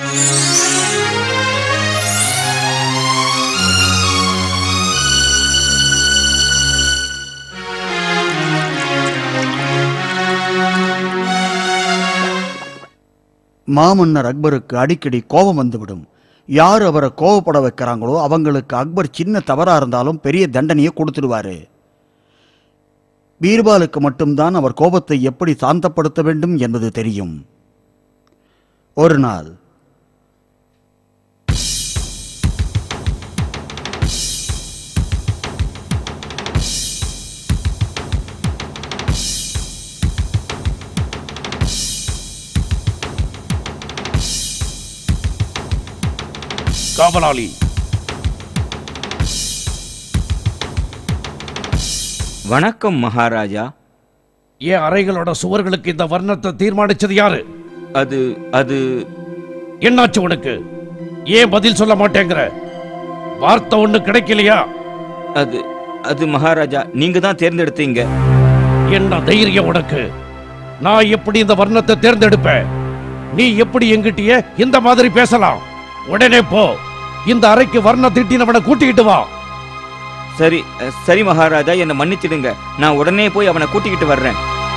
மாமன்னர் அக்பருக்கு அடிக்கடி கோபம் வந்துவிடும் யார் அவரை கோவப்பட வைக்கிறாங்களோ அவங்களுக்கு அக்பர் சின்ன தவறா இருந்தாலும் பெரிய தண்டனையை கொடுத்துடுவாரு பீர்பாலுக்கு மட்டும்தான் அவர் கோபத்தை எப்படி சாந்தப்படுத்த வேண்டும் என்பது தெரியும் ஒரு நாள் காவலாளி வணக்கம் மகாராஜா என் அறைகளோட சுவர்களுக்கு இந்த வர்ணத்தை தீர்மானிச்சது யாரு அது அது என்னாச்சு உனக்கு ஏன் பதில் சொல்ல மாட்டேங்கிற வார்த்தை ஒண்ணு கிடைக்கலையா அது அது மகாராஜா நீங்க தான் தேர்ந்தெடுத்தீங்க என்ன தைரியம் உனக்கு நான் எப்படி இந்த வர்ணத்தை தேர்ந்தெடுப்பேன் நீ எப்படி எங்கிட்டயே இந்த மாதிரி பேசலாம் உடனே போ இந்த அறைக்கு வர்ண திட்டினவனை கூட்டிக்கிட்டு வா சரி அஹ், சரி மகாராஜா என்னை மன்னிச்சிடுங்க நான் உடனே போய் அவனை கூட்டிக்கிட்டு வர்றேன்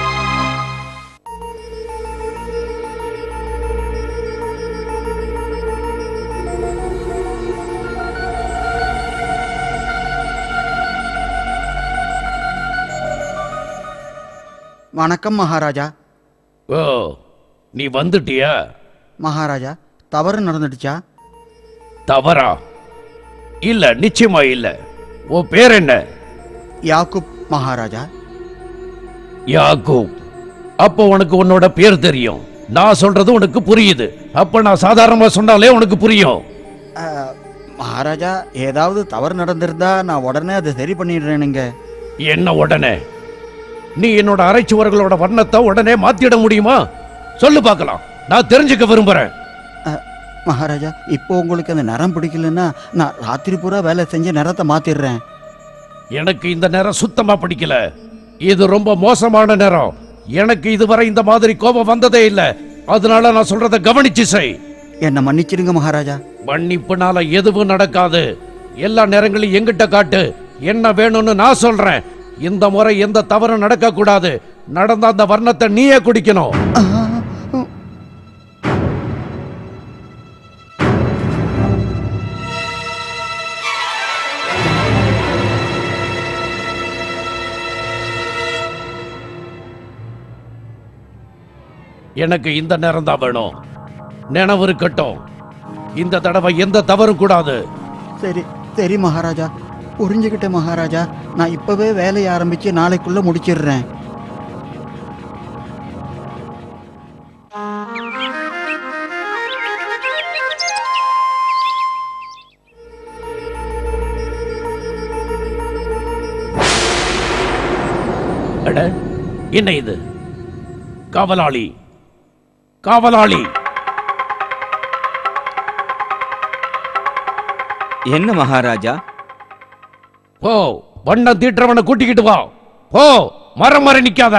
வணக்கம் மகாராஜா ஓ நீ வந்துட்டியா மகாராஜா தவறு நடந்துடுச்சா தவறா இல்ல நிச்சயமா இல்ல உன் பேர் என்ன யாக்குப் மகாராஜா யாக்கூப் அப்போ உனக்கு உன்னோட பேர் தெரியும் நான் சொல்றது உனக்கு புரியுது அப்ப நான் சாதாரணமா சொன்னாலே உனக்கு புரியும் அஹ், மகாராஜா ஏதாவது தவறு நடந்திருந்தா நான் உடனே அதை சரி பண்ணிடுறேனுங்க என்ன உடனே நீ என்னோட அரைச்சுவர்களோட வர்ணத்தை உடனே மாத்திட முடியுமா சொல்லு பார்க்கலாம் நான் தெரிஞ்சுக்க விரும்புறேன் அஹ், மகாராஜா இப்போ உங்களுக்கு அந்த நிறம் பிடிக்கலன்னா நான் ராத்திரி பூரா வேலை செஞ்சு நிறத்தை மாத்திடுறேன் எனக்கு இந்த நேரம் சுத்தமா பிடிக்கல இது ரொம்ப மோசமான நேரம் எனக்கு இதுவரை இந்த மாதிரி கோபம் வந்ததே இல்ல அதனால நான் சொல்றத கவனிச்சு செய் என்னை மன்னிச்சிடுங்க மகாராஜா மன்னிப்புனால எதுவும் நடக்காது எல்லா நேரங்களையும் எங்கிட்ட காட்டு என்ன வேணும்னு நான் சொல்றேன் இந்த முறை எந்த தவறும் நடக்க கூடாது நடந்த அந்த வர்ணத்தை நீயே குடிக்கணும் எனக்கு இந்த நேரம் தான் வேணும் நினைவு இருக்கட்டும் இந்த தடவை எந்த தவறும் கூடாது சரி சரி மகாராஜா புரிஞ்சுக்கிட்டேன் மகாராஜா நான் இப்பவே வேலையை ஆரம்பிச்சு நாளைக்குள்ள முடிச்சிடுறேன் அட என்ன இது காவலாளி காவலாளி என்ன மகாராஜா போ வண்ணம் தீட்டுறவனை கூட்டிக்கிட்டு வா போ மரம் மரம் நிக்காத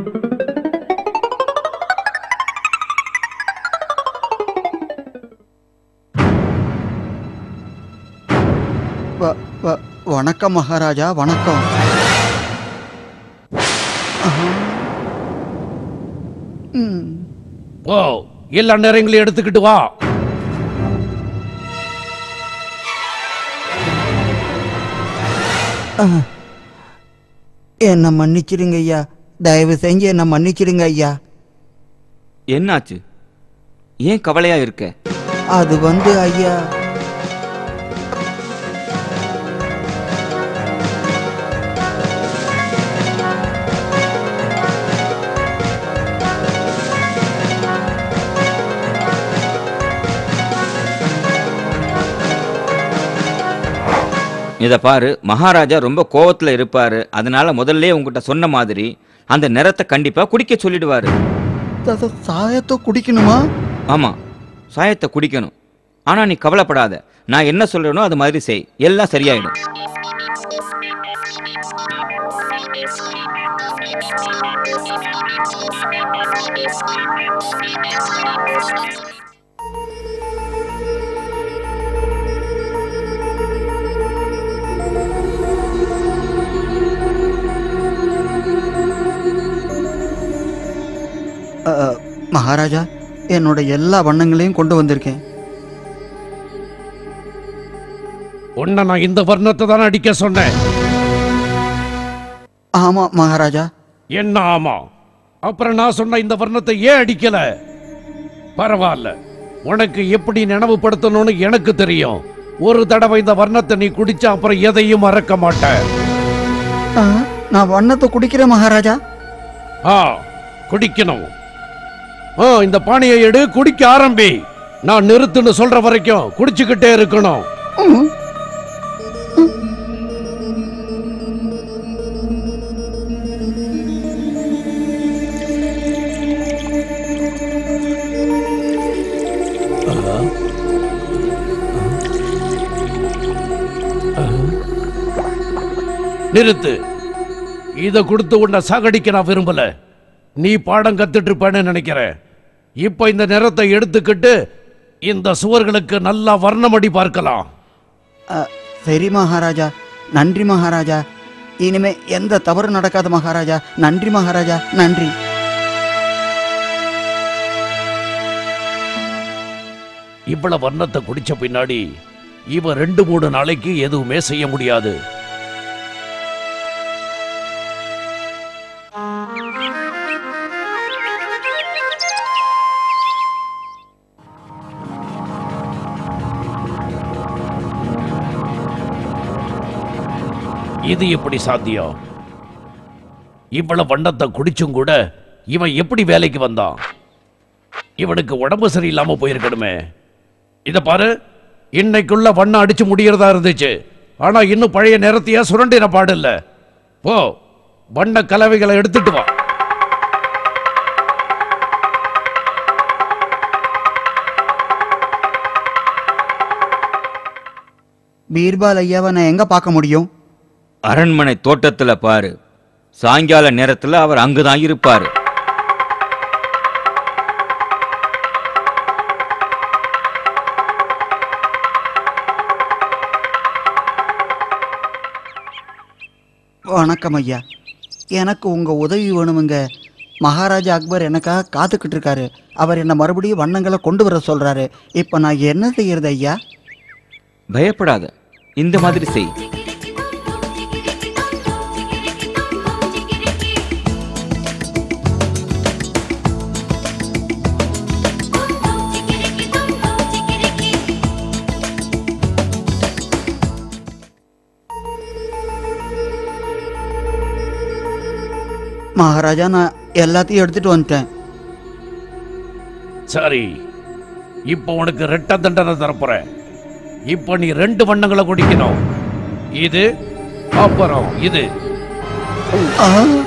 வ- வ- வணக்கம் மகாராஜா வணக்கம் ஆஹா. ம். போ எல்லா நேரங்களையும் எடுத்துக்கிட்டு வா என்னை மன்னிச்சிடுங்க ஐயா தயவு செஞ்சு என்னை மன்னிச்சிடுங்க ஐயா என்னாச்சு ஏன் கவலையா இருக்க அது வந்து ஐயா இத பாரு மகாராஜா ரொம்ப கோவத்துல இருப்பாரு அதனால முதல்ல உங்ககிட்ட சொன்ன மாதிரி அந்த நிறத்தை கண்டிப்பா குடிக்க சொல்லிடுவாரு த- த- சாயத்தை குடிக்கணுமா ஆமா சாயத்தை குடிக்கணும் ஆனா நீ கவலைப்படாத நான் என்ன சொல்றேனோ அது மாதிரி செய் எல்லாம் சரியாயிடும் மகாராஜா என்னோட எல்லா வண்ணங்களையும் கொண்டு வந்திருக்கேன் உன்னை நான் இந்த வர்ணத்தை தானே அடிக்க சொன்னேன் ஆமா மகாராஜா என்ன ஆமா அப்புறம் நான் சொன்ன இந்த வர்ணத்தை ஏன் அடிக்கல பரவாயில்ல உனக்கு எப்படி நினைவுபடுத்தணும்னு எனக்கு தெரியும் ஒரு தடவை இந்த வர்ணத்தை நீ குடிச்சா அப்புறம் எதையும் மறக்க மாட்ட ஆ, நான் வண்ணத்தை குடிக்கிறேன் மகாராஜா ஆ குடிக்கணும் ஆ இந்த பானையை எடு குடிக்க ஆரம்பி நான் நிறுத்துன்னு சொல்ற வரைக்கும் குடிச்சுக்கிட்டே இருக்கணும் ம். நிறுத்து இத கொடுத்து உன்னை சாகடிக்க நான் விரும்பல நீ பாடம் கத்துட்டு இருப்பேன்னு நினைக்கிறேன் இப்ப இந்த நிறத்தை எடுத்துக்கிட்டு இந்த சுவர்களுக்கு நல்லா வர்ணமடி பார்க்கலாம் அ, சரி மகாராஜா நன்றி மகாராஜா இனிமே எந்த தவறு நடக்காத மகாராஜா நன்றி மகாராஜா நன்றி இவ்வளவு வர்ணத்தை குடிச்ச பின்னாடி இவன் ரெண்டு மூணு நாளைக்கு எதுவுமே செய்ய முடியாது இது எப்படி சாத்தியம் இவ்வளவு வண்ணத்தை குடிச்சும் கூட இவன் எப்படி வேலைக்கு வந்தான் இவனுக்கு உடம்பு சரியில்லாம போயிருக்கணுமே இத பாரு இன்னைக்குள்ள வண்ணம் அடிச்சு முடியறதா இருந்துச்சு ஆனா இன்னும் பழைய நிறத்தையா சுரண்டின பாடில்ல போ வண்ண கலவைகளை எடுத்துட்டு வா பீர்பால் ஐயாவை நான் எங்க பார்க்க முடியும் அரண்மனை தோட்டத்துல பாரு சாயங்கால நேரத்துல அவர் அங்குதான் இருப்பாரு வணக்கம் ஐயா எனக்கு உங்க உதவி வேணுமுங்க மகாராஜா அக்பர் எனக்காக காத்துக்கிட்டு இருக்காரு அவர் என்ன மறுபடியும் வண்ணங்களை கொண்டு வர சொல்றாரு இப்போ நான் என்ன செய்யறது ஐயா பயப்படாத இந்த மாதிரி செய் மகாராஜா நான் எல்லாத்தையும் எடுத்துட்டு வந்துட்டேன் சரி இப்போ உனக்கு ரெட்ட தண்டனை தரப்போறேன் இப்போ நீ ரெண்டு வண்ணங்களை குடிக்கணும் இது அப்புறம் இது ஆ!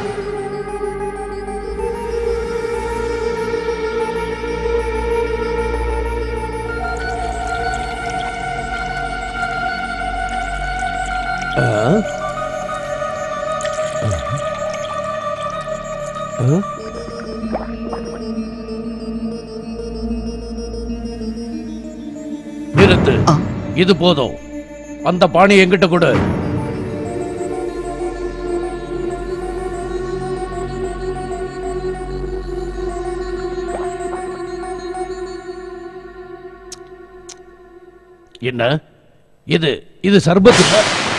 நிறுத்து ஆ. இது போதும் அந்த பாணி என்கிட்ட கொடு என்ன இது இது சர்பத்து இல்ல?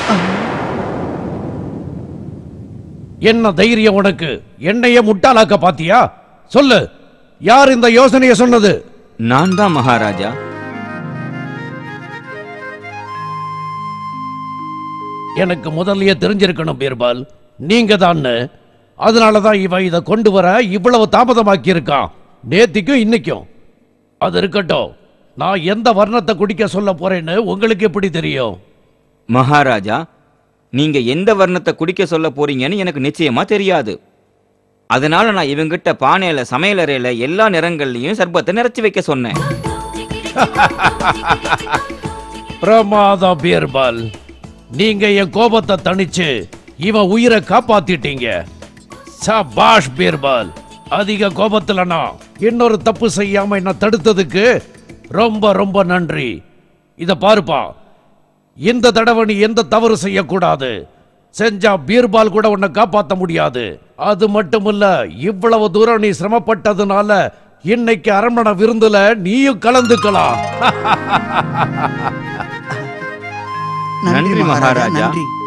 என்ன தைரியம் உனக்கு என்னைய முட்டாளாக்க பாத்தியா சொல்லு யார் இந்த யோசனையை சொன்னது நான் தான் மகாராஜா எனக்கு முதல்லயே தெரிஞ்சிருக்கணும் பீர்பால் நீங்க தான் அதனால தான் இவன் இதை கொண்டு வர இவ்வளவு தாமதமாக்கி இருக்கான் நேத்திக்கும் இன்னைக்கும் அது இருக்கட்டும் நான் எந்த வர்ணத்தை குடிக்க சொல்ல போறேன்னு உங்களுக்கு எப்படி தெரியும் மகாராஜா நீங்க எந்த வர்ணத்தை குடிக்க சொல்ல போறீங்கன்னு எனக்கு நிச்சயமா தெரியாது அதனால நான் இவங்கிட்ட பானையில சமையலறையில எல்லா நிறங்கள்லயும் சர்பத்தை நிறைச்சு வைக்க சொன்னேன் பிரமாதம் பீர்பால் நீங்க என் கோபத்தை தணிச்சு இவன் உயிரை காப்பாத்திட்டீங்க சபாஷ் பீர்பால் அதிக கோபத்துல நான் இன்னொரு தப்பு செய்யாம என்ன தடுத்ததுக்கு ரொம்ப ரொம்ப நன்றி இத பாருப்பா இந்த தடவை நீ எந்த தவறு செய்யக்கூடாது செஞ்சா பீர்பால் கூட உன்னை காப்பாத்த முடியாது அது மட்டும் இல்ல இவ்வளவு தூரம் நீ சிரமப்பட்டதுனால இன்னைக்கு அரண்மனை விருந்துல நீயும் கலந்துக்கலாம் நன்றி நன்றி, மகாராஜா மகாராஜா. நன்றி